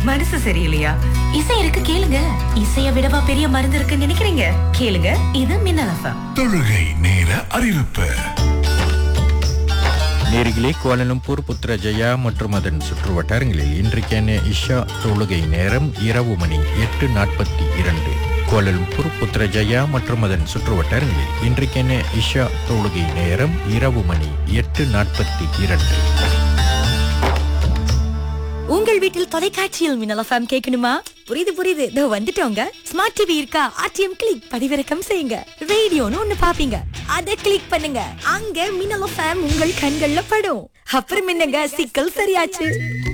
மனசு சரியில்லையா இசை இருக்கு கேளுங்க இசைய விடவா பெரிய மருந்து இருக்குன்னு நினைக்கிறீங்க கேளுங்க இது மின்னல் எஃப்எம் தொழுகை நேர அறிவிப்பு நேரிகளே கோலலம்பூர் புத்ரஜயா மற்றும் அதன் சுற்று வட்டாரங்களில் இன்றைக்கான இஷா தொழுகை நேரம் இரவு மணி எட்டு நாற்பத்தி இரண்டு கோலலம்பூர் புத்ரஜயா மற்றும் அதன் சுற்று வட்டாரங்களில் இன்றைக்கான இஷா தொழுகை நேரம் இரவு மணி எட்டு நாற்பத்தி இரண்டு உங்கள் வீட்டில் தொலைக்காட்சியில் மின்னல் எஃப்எம் கேட்கணுமா புரியுது புரியுது இதோ வந்துட்டோங்க ஸ்மார்ட் டிவி இருக்கா ஆர்டிஎம் கிளிக் பதிவிறக்கம் செய்யுங்க ரேடியோன்னு ஒண்ணு பாப்பீங்க அத கிளிக் பண்ணுங்க அங்க மின்னல் எஃப்எம் உங்கள் கண்கள்ல படும் அப்புறம் என்னங்க சிக்கல் சரியாச்சு